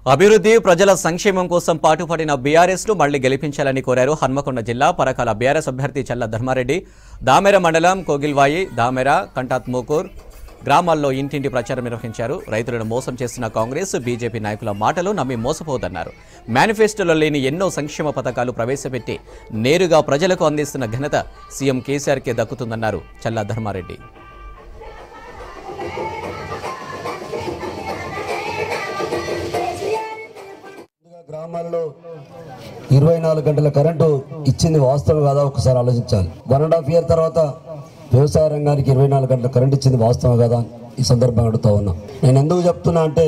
అభివృద్ధి ప్రజల సంక్షేమం కోసం పాటుపడిన బీఆర్ఎస్ ను మళ్లీ గెలిపించాలని కోరారు హన్మకొండ జిల్లా పరకాల బీఆర్ఎస్ అభ్యర్థి చల్ల ధర్మారెడ్డి దామెర మండలం కోగిల్వాయి దామెర కంటాత్మూకూర్ గ్రామాల్లో ఇంటింటి ప్రచారం నిర్వహించారు రైతులను మోసం చేస్తున్న కాంగ్రెస్ బీజేపీ నాయకుల మాటలు నమ్మి మోసపోదన్నారు మేనిఫెస్టోలో లేని ఎన్నో సంక్షేమ పథకాలు ప్రవేశపెట్టి నేరుగా ప్రజలకు అందిస్తున్న ఘనత సీఎం కేసీఆర్కే దక్కుతుందన్నారు చల్లా ధర్మారెడ్డి ముందుగా గ్రామాల్లో ఇరవై నాలుగు గంటల కరెంటు ఇచ్చింది వాస్తవం కాదా ఒకసారి ఆలోచించాలి వన్ అండ్ హాఫ్ ఇయర్ తర్వాత వ్యవసాయ రంగానికి ఇరవై నాలుగు గంటల కరెంట్ ఇచ్చింది వాస్తవం కదా అని ఈ సందర్భంగా అడుగుతా ఉన్నా నేను ఎందుకు చెప్తున్నా అంటే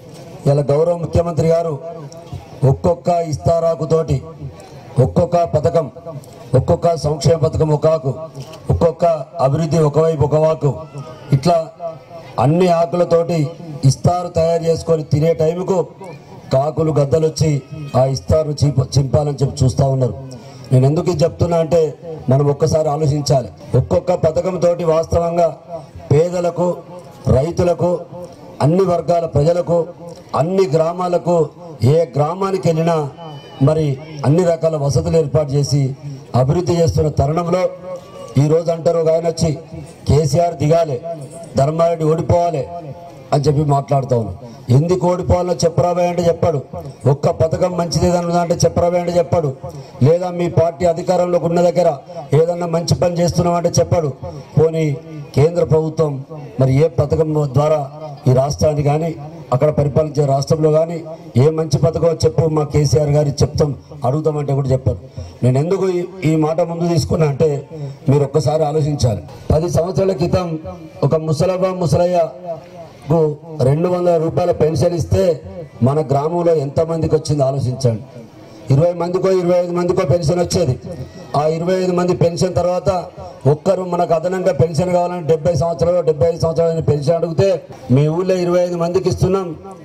ఇలా గౌరవ ముఖ్యమంత్రి గారు ఒక్కొక్క ఇస్తారాకుతోటి ఒక్కొక్క పథకం ఒక్కొక్క సంక్షేమ పథకం ఒక ఆకు ఒక్కొక్క అభివృద్ధి ఒకవైపు ఒక వాకు ఇట్లా అన్ని ఆకులతోటి ఇస్తారు తయారు చేసుకొని తినే టైంకు కాకులు గద్దలు వచ్చి ఆ ఇస్తారును చీప చింపాలని చెప్పి చూస్తూ ఉన్నారు నేను ఎందుకు ఇది చెప్తున్నా అంటే మనం ఒక్కసారి ఆలోచించాలి ఒక్కొక్క పథకంతో వాస్తవంగా పేదలకు రైతులకు అన్ని వర్గాల ప్రజలకు అన్ని గ్రామాలకు ఏ గ్రామానికి వెళ్ళినా మరి అన్ని రకాల వసతులు ఏర్పాటు చేసి అభివృద్ధి చేస్తున్న తరుణంలో ఈ రోజు అంటారు ఒక ఆయన వచ్చి కేసీఆర్ దిగాలి ధర్మారెడ్డి ఓడిపోవాలి అని చెప్పి మాట్లాడుతా ఉన్నాం ఎందుకు ఓడిపోవాలో చెప్పరాబే అంటే చెప్పాడు ఒక్క పథకం మంచిది ఏదన్నా అంటే చెప్పరాబే అంటే చెప్పాడు లేదా మీ పార్టీ అధికారంలోకి ఉన్న దగ్గర ఏదన్నా మంచి పని చేస్తున్నామంటే చెప్పాడు పోనీ కేంద్ర ప్రభుత్వం మరి ఏ పథకం ద్వారా ఈ రాష్ట్రాన్ని కానీ అక్కడ పరిపాలించే రాష్ట్రంలో కానీ ఏ మంచి పథకం చెప్పు మా కేసీఆర్ గారి చెప్తాం అడుగుతామంటే కూడా చెప్పారు నేను ఎందుకు ఈ- ఈ మాట ముందు తీసుకున్నా అంటే మీరు ఒక్కసారి ఆలోచించాలి పది సంవత్సరాల క్రితం ఒక ముసలబా ముసలయ్యకు రెండు వందల రూపాయల పెన్షన్ ఇస్తే మన గ్రామంలో ఎంతమందికి వచ్చింది ఆలోచించండి ఇరవై మందికో ఇరవై ఐదు మందికో పెన్షన్ వచ్చేది ఆ ఇరవై ఐదు మంది పెన్షన్ తర్వాత ఒక్కరు మనకు అదనంగా పెన్షన్ కావాలని డెబ్బై సంవత్సరాలు డెబ్బై ఐదు సంవత్సరాలు పెన్షన్ అడిగితే మీ ఊళ్ళో ఇరవై ఐదు మందికి ఇస్తున్నాం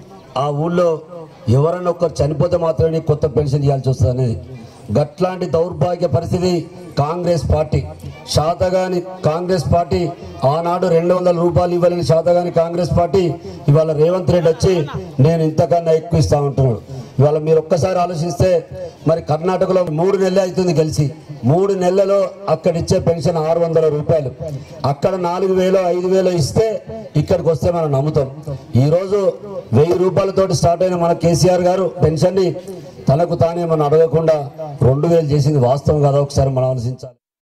ఆ ఊళ్ళో ఎవరన్నా ఒక్కరు చనిపోతే మాత్రమే కొత్త పెన్షన్ ఇవ్వాల్సి వస్తుంది అనేది గట్లాంటి దౌర్భాగ్య పరిస్థితి కాంగ్రెస్ పార్టీ శాతగాని కాంగ్రెస్ పార్టీ ఆనాడు రెండు వందల రూపాయలు ఇవ్వాలని శాతగాని కాంగ్రెస్ పార్టీ ఇవాళ రేవంత్ రెడ్డి వచ్చి నేను ఇంతకన్నా ఎక్కువ ఇస్తా ఉంటున్నాడు ఇవాళ మీరు ఒక్కసారి ఆలోచిస్తే మరి కర్ణాటకలో మూడు నెలలు అవుతుంది గెలిచి మూడు నెలలలో అక్కడ ఇచ్చే పెన్షన్ ఆరు వందల రూపాయలు అక్కడ నాలుగు వేలు ఐదు వేలు ఇస్తే ఇక్కడికి వస్తే మనం నమ్ముతాం ఈ రోజు వెయ్యి రూపాయలతోటి స్టార్ట్ అయిన మన కేసీఆర్ గారు పెన్షన్ ని తనకు తానే మనం అడగకుండా రెండు వేలు చేసింది వాస్తవం కదా ఒకసారి మనం ఆలోచించాలి